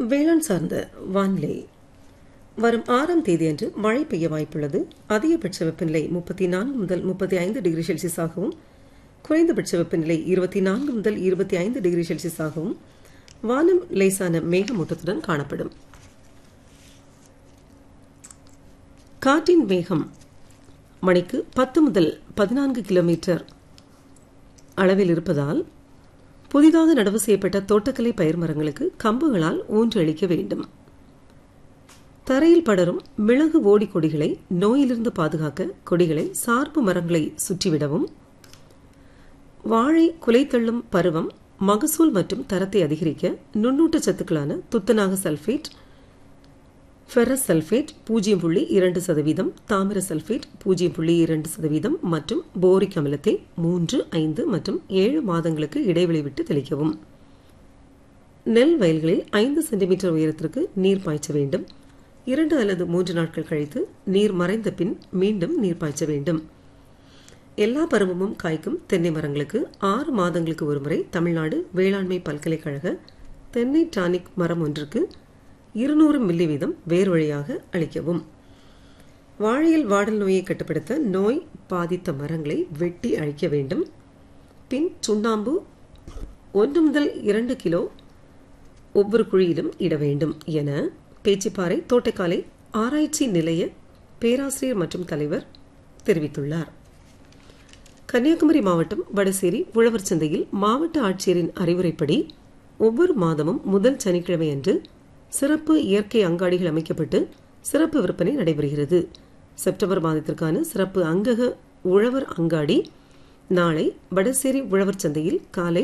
வேளாண் சார்ந்த வானிலை வரும் ஆறாம் தேதியன்று மழை பெய்ய வாய்ப்புள்ளது அதிகபட்ச வெப்பநிலை முப்பத்தி நான்கு முதல் முப்பத்தி ஐந்து டிகிரி செல்சியஸாகவும் குறைந்தபட்ச வெப்பநிலை இருபத்தி நான்கு முதல் இருபத்தி ஐந்து டிகிரி செல்சியஸாகவும் வானம் லேசான மேகமூட்டத்துடன் காணப்படும் காற்றின் வேகம் மணிக்கு பத்து முதல் பதினான்கு கிலோமீட்டர் அளவில் இருப்பதால் புதிதாக நடவு செய்யப்பட்ட தோட்டக்கலை பயிர் மரங்களுக்கு கம்புகளால் ஊன்றளிக்க வேண்டும் தரையில் படரும் மிளகு ஓடி கொடிகளை நோயிலிருந்து பாதுகாக்க கொடிகளை சார்பு மரங்களை சுற்றிவிடவும் வாழை குலைத்தள்ளும் பருவம் மகசூல் மற்றும் தரத்தை அதிகரிக்க நுண்ணூட்ட சத்துக்களான துத்தநாக சல்ஃபேட் ஃபெரஸ் சல்ஃபேட் பூஜ்ஜியம் புள்ளி இரண்டு சதவீதம் தாமிர சல்ஃபேட் பூஜ்ஜியம் புள்ளி இரண்டு சதவீதம் மற்றும் போரிக் அமிலத்தை மூன்று ஐந்து மற்றும் ஏழு மாதங்களுக்கு இடைவெளி விட்டு தெளிக்கவும் நெல் வயல்களில் ஐந்து சென்டிமீட்டர் உயரத்திற்கு நீர் பாய்ச்ச வேண்டும் இரண்டு அல்லது மூன்று நாட்கள் கழித்து நீர் மறைந்த பின் மீண்டும் நீர் பாய்ச்ச வேண்டும் எல்லா பருவமும் காய்க்கும் தென்னை மரங்களுக்கு ஆறு மாதங்களுக்கு ஒருமுறை தமிழ்நாடு வேளாண்மை பல்கலைக்கழக தென்னை டானிக் மரம் ஒன்றுக்கு இருநூறு மில்லி வீதம் வேர் வழியாக அளிக்கவும் வாழையில் வாடல் நோயை கட்டுப்படுத்த நோய் பாதித்த மரங்களை வெட்டி அழிக்க வேண்டும் பின் சுண்ணாம்பு ஒன்று முதல் இரண்டு கிலோ ஒவ்வொரு குழியிலும் இட வேண்டும் என பேச்சிப்பாறை தோட்டக்காலை ஆராய்ச்சி நிலைய பேராசிரியர் மற்றும் தலைவர் தெரிவித்துள்ளார் கன்னியாகுமரி மாவட்டம் வடசேரி உழவர் சந்தையில் மாவட்ட ஆட்சியரின் அறிவுரைப்படி ஒவ்வொரு மாதமும் முதல் சனிக்கிழமை அன்று சிறப்பு இயற்கை அங்காடிகள் அமைக்கப்பட்டு சிறப்பு விற்பனை நடைபெறுகிறது செப்டம்பர் மாதத்திற்கான சிறப்பு அங்கக உழவர் அங்காடி நாளை வடசேரி உழவர் சந்தையில் காலை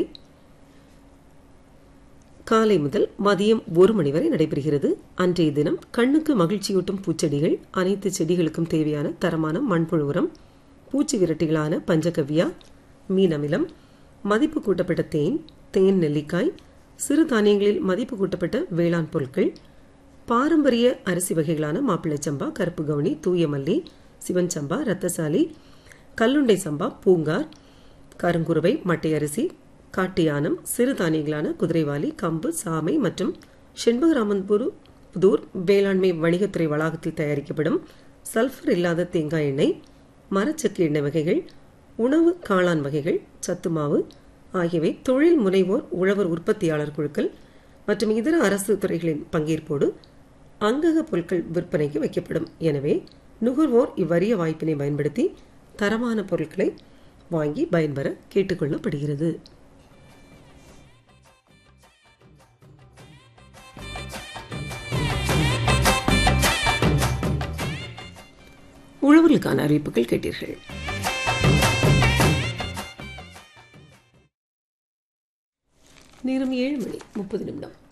காலை முதல் மதியம் ஒரு மணி வரை நடைபெறுகிறது அன்றைய தினம் கண்ணுக்கு மகிழ்ச்சியூட்டும் பூச்செடிகள் அனைத்து செடிகளுக்கும் தேவையான தரமான மண்புழு உரம் பூச்சி விரட்டிகளான பஞ்சகவ்யா மீன் அமிலம் மதிப்பு கூட்டப்பட்ட தேன் தேன் நெல்லிக்காய் சிறு தானியங்களில் மதிப்பு கூட்டப்பட்ட வேளாண் பொருட்கள் பாரம்பரிய அரிசி வகைகளான மாப்பிள்ளை சம்பா கருப்பு கவுனி தூய மல்லி சிவன் சம்பா ரத்தசாலி கல்லுண்டை சம்பா பூங்கார் கருங்குருவை மட்டை அரிசி காட்டியானம் சிறு தானியங்களான குதிரைவாலி கம்பு சாமை மற்றும் செண்பகராமன்புரு புதூர் வேளாண்மை வணிகத்துறை வளாகத்தில் தயாரிக்கப்படும் சல்ஃபர் இல்லாத தேங்காய் எண்ணெய் மரச்சக்கு எண்ணெய் வகைகள் உணவு காளான் வகைகள் சத்து மாவு ஆகியவை தொழில் முனைவோர் உழவர் உற்பத்தியாளர் குழுக்கள் மற்றும் இதர அரசு துறைகளின் பங்கேற்போடு அங்கக பொருட்கள் விற்பனைக்கு வைக்கப்படும் எனவே நுகர்வோர் இவ்வரிய வாய்ப்பினை பயன்படுத்தி தரமான பொருட்களை வாங்கி பயன்பெற கேட்டுக்கொள்ளப்படுகிறது உழவர்களுக்கான அறிவிப்புகள் கேட்டீர்கள் நேரம் ஏழு மணி முப்பது நிமிடம்